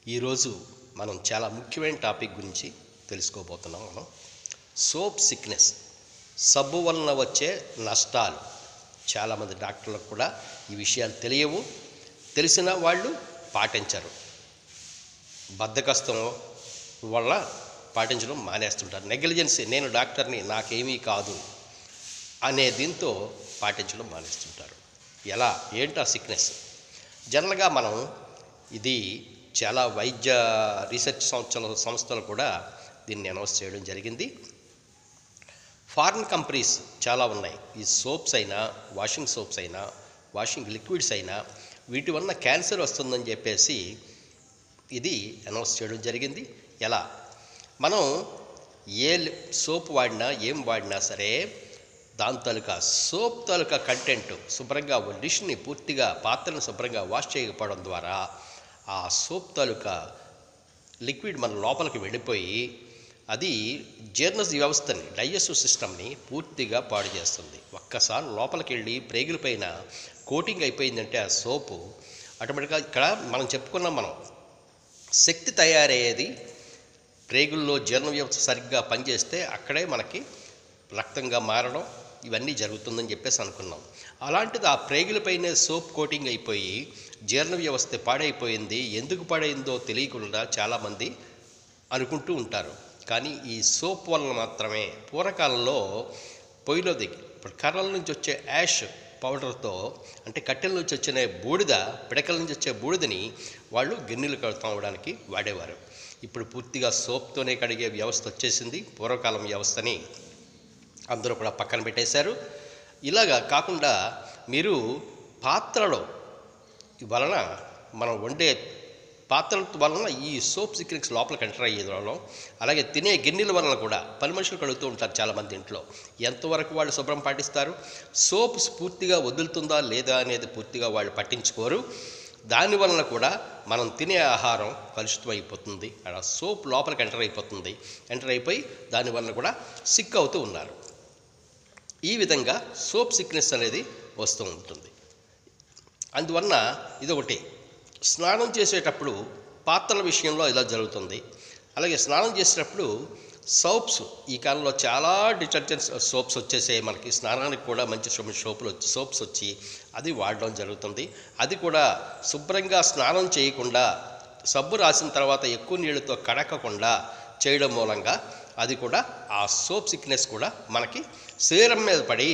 ఈరోజు మనం చాలా ముఖ్యమైన టాపిక్ గురించి తెలుసుకోబోతున్నాం మనం సోప్ సిక్నెస్ సబ్బు వలన వచ్చే నష్టాలు చాలామంది డాక్టర్లకు కూడా ఈ విషయాలు తెలియవు తెలిసిన వాళ్ళు పాటించరు బద్ధకస్తం వల్ల పాటించడం మానేస్తుంటారు నెగ్లిజెన్సీ నేను డాక్టర్ని నాకేమీ కాదు అనే దీంతో పాటించడం మానేస్తుంటారు ఎలా ఏంటా సిక్నెస్ జనరల్గా మనం ఇది చాలా వైద్య రీసెర్చ్ సంస్థల సంస్థలు కూడా దీన్ని అనౌన్స్ చేయడం జరిగింది ఫారిన్ కంపెనీస్ చాలా ఉన్నాయి ఈ సోప్స్ అయినా వాషింగ్ సోప్స్ అయినా వాషింగ్ లిక్విడ్స్ అయినా వీటి వలన క్యాన్సర్ వస్తుందని చెప్పేసి ఇది అనౌన్స్ చేయడం జరిగింది ఎలా మనం ఏ లి- సోప్ వాడినా ఏం వాడినా సరే దాని తాలూకా సోప్ తాలూకా కంటెంట్ శుభ్రంగా డిష్ని పూర్తిగా పాత్రను శుభ్రంగా వాష్ చేయకపోవడం ద్వారా ఆ సోప్ తాలూకా లిక్విడ్ మన లోపలికి వెళ్ళిపోయి అది జీర్ణ వ్యవస్థని డైజెస్టివ్ సిస్టమ్ని పూర్తిగా పాడు చేస్తుంది ఒక్కసారి లోపలికి వెళ్ళి ప్రేగుల పైన కోటింగ్ అయిపోయిందంటే ఆ సోపు ఆటోమేటిక్గా ఇక్కడ మనం చెప్పుకున్నాం మనం శక్తి తయారయ్యేది ప్రేగుల్లో జీర్ణ వ్యవస్థ సరిగ్గా పనిచేస్తే అక్కడే మనకి రక్తంగా మారడం ఇవన్నీ జరుగుతుందని చెప్పేసి అనుకున్నాం అలాంటిది ఆ ప్రేగులపైనే సోప్ కోటింగ్ అయిపోయి జీర్ణ వ్యవస్థ పాడైపోయింది ఎందుకు పాడైందో తెలియకుండా చాలామంది అనుకుంటూ ఉంటారు కానీ ఈ సోప్ వలన మాత్రమే పూర్వకాలంలో పొయ్యిలో దిగి ఇప్పుడు కర్రల నుంచి వచ్చే యాష్ పౌడర్తో అంటే కట్టెల నుంచి వచ్చిన బూడిద పిడకల నుంచి వచ్చే బూడిదని వాళ్ళు గిన్నెలు కడుతావడానికి వాడేవారు ఇప్పుడు పూర్తిగా సోప్తోనే కడిగే వ్యవస్థ వచ్చేసింది పూర్వకాలం వ్యవస్థని అందరూ కూడా పక్కన పెట్టేశారు ఇలాగా కాకుండా మీరు పాత్రలో వలన మనం వండే పాత్రల వలన ఈ సోప్ సిక్రిక్స్ లోపలికి ఎంటర్ అయ్యేది వలన అలాగే తినే గిన్నెల వలన కూడా పని మనుషులు కడుగుతూ ఉంటారు చాలామంది ఇంట్లో ఎంతవరకు వాళ్ళు శుభ్రం పాటిస్తారు సోప్ పూర్తిగా వదులుతుందా లేదా అనేది పూర్తిగా వాళ్ళు పట్టించుకోరు దాని వలన కూడా మనం తినే ఆహారం కలుషితం అయిపోతుంది అలా సోప్ లోపలికి ఎంటర్ అయిపోతుంది ఎంటర్ అయిపోయి దాని వలన కూడా సిక్ అవుతూ ఉన్నారు ఈ విధంగా సోప్ సిక్నెస్ అనేది వస్తూ ఉంటుంది అందువలన ఇదొకటి స్నానం చేసేటప్పుడు పాత్రల విషయంలో ఇలా జరుగుతుంది అలాగే స్నానం చేసేటప్పుడు సోప్స్ ఈ కాలంలో చాలా డిటర్జెంట్స్ సోప్స్ వచ్చేసాయి మనకి స్నానానికి కూడా మంచి సోప్- సోపులు వచ్చి సోప్స్ వచ్చి అది వాడడం జరుగుతుంది అది కూడా శుభ్రంగా స్నానం చేయకుండా సబ్బు రాసిన తర్వాత ఎక్కువ నీళ్ళతో కడకకుండా చేయడం మూలంగా అది కూడా ఆ సోప్ సిక్నెస్ కూడా మనకి శరీరం మీద పడి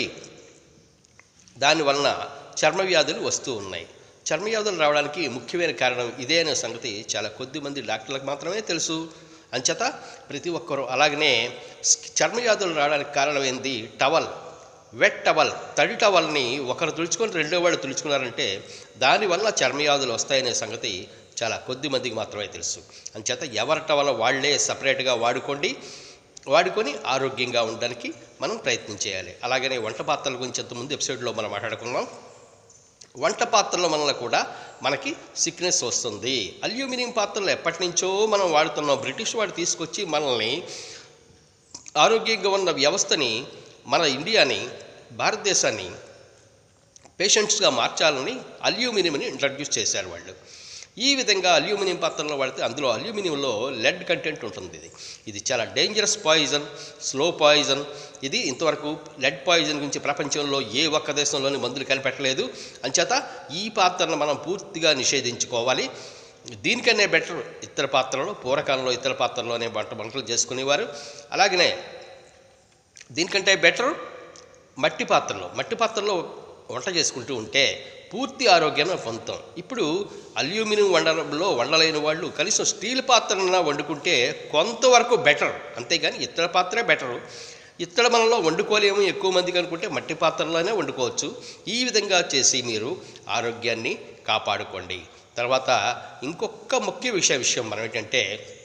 దానివలన చర్మ వ్యాధులు వస్తూ ఉన్నాయి చర్మ వ్యాధులు రావడానికి ముఖ్యమైన కారణం ఇదే అనే సంగతి చాలా కొద్ది మంది డాక్టర్లకు మాత్రమే తెలుసు అంచేత ప్రతి ఒక్కరూ అలాగనే స్- చర్మ వ్యాధులు రావడానికి కారణం ఏంది టవల్ వెట్ టవల్ తడి టవల్ని ఒకరు తుడుచుకొని రెండో వాళ్ళు తుడుచుకున్నారంటే దానివల్ల చర్మ వ్యాధులు వస్తాయనే సంగతి చాలా కొద్ది మందికి మాత్రమే తెలుసు అంచేత ఎవరి టవల్ వాళ్ళే సపరేట్గా వాడుకోండి వాడుకొని ఆరోగ్యంగా ఉండడానికి మనం ప్రయత్నం చేయాలి అలాగనే వంట పాత్రల గురించి ఇంతకుముందు ఎపిసోడ్లో మనం మాట్లాడుకున్నాం వంట పాత్రల వలన కూడా మనకి సిక్నెస్ వస్తుంది అల్యూమినియం పాత్రలు ఎప్పటి నుంచో మనం వాడుతున్నాం బ్రిటిష్ వాడు తీసుకొచ్చి మనల్ని ఆరోగ్యంగా ఉన్న వ్యవస్థని మన ఇండియాని భారతదేశాన్ని పేషెంట్స్గా మార్చాలని అల్యూమినియంని ఇంట్రడ్యూస్ చేశారు వాళ్ళు ఈ విధంగా అల్యూమినియం పాత్రలో వాడితే అందులో అల్యూమినియంలో లెడ్ కంటెంట్ ఉంటుంది ఇది ఇది చాలా డేంజరస్ పాయిజన్ స్లో పాయిజన్ ఇది ఇంతవరకు లెడ్ పాయిజన్ గురించి ప్రపంచంలో ఏ ఒక్క దేశంలోని మందులు కనిపెట్టలేదు అంచేత ఈ పాత్రను మనం పూర్తిగా నిషేధించుకోవాలి దీనికనే బెటర్ ఇతర పాత్రలో పూర్వకాలంలో ఇతర పాత్రలోనే వంట వంటలు చేసుకునేవారు అలాగనే దీనికంటే బెటర్ మట్టి పాత్రలో మట్టి పాత్రలో వంట చేసుకుంటూ ఉంటే పూర్తి ఆరోగ్యాన్ని పొందుతాం ఇప్పుడు అల్యూమినియం వండడంలో వండలేని వాళ్ళు కనీసం స్టీల్ పాత్రన వండుకుంటే కొంతవరకు బెటర్ అంతేగాని ఇతర పాత్రే బెటరు ఇతర మనలో వండుకోలేము ఎక్కువ మందికి అనుకుంటే మట్టి పాత్రలోనే వండుకోవచ్చు ఈ విధంగా చేసి మీరు ఆరోగ్యాన్ని కాపాడుకోండి తర్వాత ఇంకొక ముఖ్య విషయ విషయం మనం ఏంటంటే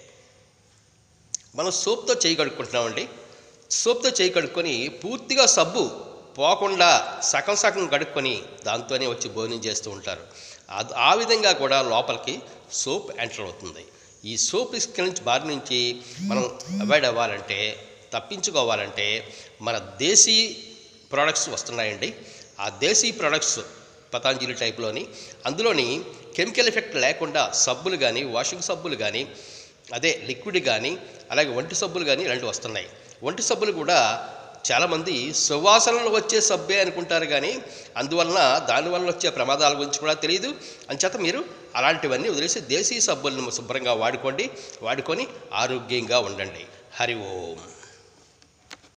మనం సోప్తో చేయి కడుక్కుంటున్నామండి సోప్తో చేయి కడుక్కొని పూర్తిగా సబ్బు పోకుండా సగం సగం కడుక్కొని దాంతోనే వచ్చి భోజనం చేస్తూ ఉంటారు అది ఆ విధంగా కూడా లోపలికి సోప్ ఎంటర్ అవుతుంది ఈ సోప్ ఇసుక నుంచి బారి నుంచి మనం అవాయిడ్ అవ్వాలంటే తప్పించుకోవాలంటే మన దేశీ ప్రోడక్ట్స్ వస్తున్నాయండి ఆ దేశీ ప్రోడక్ట్స్ పతాంజలి టైప్లోని అందులోని కెమికల్ ఎఫెక్ట్ లేకుండా సబ్బులు కానీ వాషింగ్ సబ్బులు కానీ అదే లిక్విడ్ కానీ అలాగే ఒంటి సబ్బులు కానీ ఇలాంటివి వస్తున్నాయి ఒంటి సబ్బులు కూడా చాలామంది సువాసనలు వచ్చే సబ్బే అనుకుంటారు కానీ అందువలన దానివల్ల వచ్చే ప్రమాదాల గురించి కూడా తెలియదు అంచేత మీరు అలాంటివన్నీ వదిలేసి దేశీ సబ్బులను శుభ్రంగా వాడుకోండి వాడుకొని ఆరోగ్యంగా ఉండండి హరి ఓం